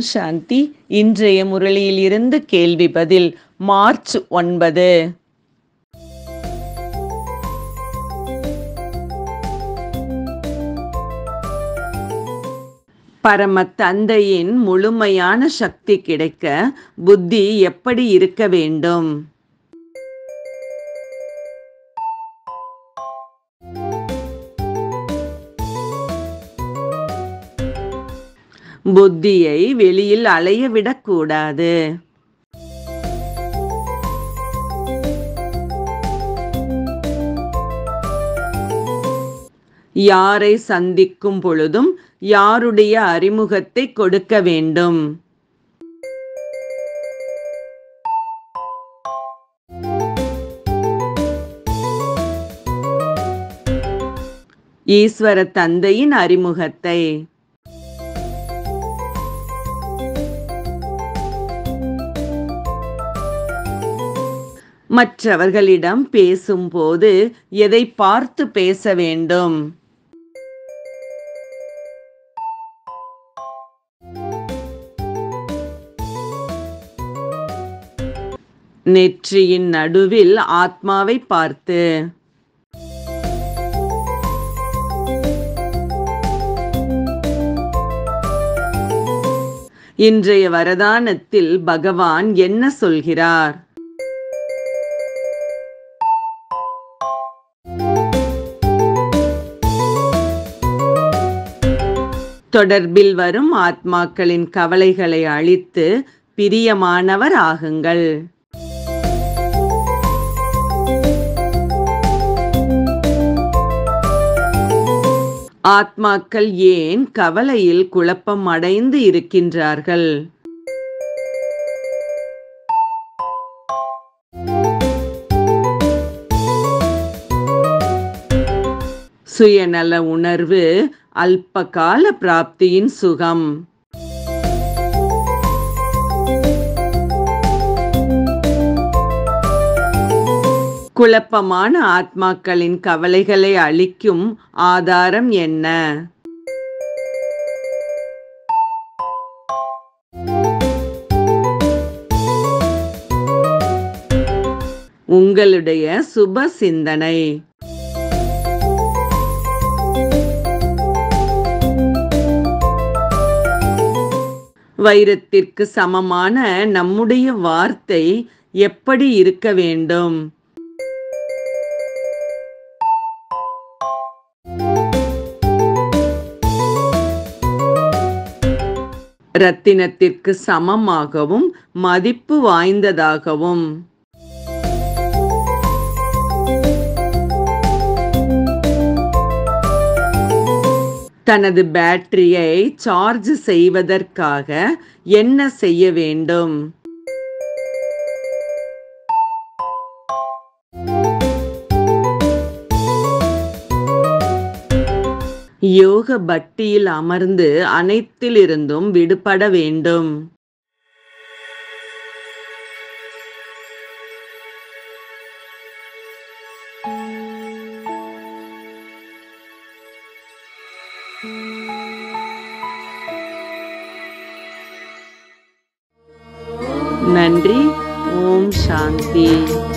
சாந்தி இன்றைய முரளியில் இருந்து கேள்வி பதில் மார்ச் ஒன்பது பரம தந்தையின் முழுமையான சக்தி கிடைக்க புத்தி எப்படி இருக்க வேண்டும் புத்தியை வெளியில் அலைய விடக்கூடாது யாரை சந்திக்கும் பொழுதும் யாருடைய அறிமுகத்தை கொடுக்க வேண்டும் ஈஸ்வர தந்தையின் அறிமுகத்தை மற்றவர்களிடம் பேசும்போது எதை பார்த்து பேச வேண்டும் நெற்றியின் நடுவில் ஆத்மாவை பார்த்து இன்றைய வரதானத்தில் பகவான் என்ன சொல்கிறார் தொடர்பில் வரும் ஆத்மாக்களின் கவலைகளை அழித்து பிரியமானவர் ஆகுங்கள் ஆத்மாக்கள் ஏன் கவலையில் குழப்பம் அடைந்து இருக்கின்றார்கள் சுயநல உணர்வு அல்பகால பிராப்தியின் சுகம் குழப்பமான ஆத்மாக்களின் கவலைகளை அளிக்கும் ஆதாரம் என்ன உங்களுடைய சுப சிந்தனை வைரத்திற்கு சமமான நம்முடைய வார்த்தை எப்படி இருக்க வேண்டும் ரத்தினத்திற்கு சமமாகவும் மதிப்பு வாய்ந்ததாகவும் தனது பேட்டரியை சார்ஜ் செய்வதற்காக என்ன செய்ய வேண்டும் யோக பட்டியில் அமர்ந்து அனைத்திலிருந்தும் விடுபட வேண்டும் நன்றி ஓம் சாந்தி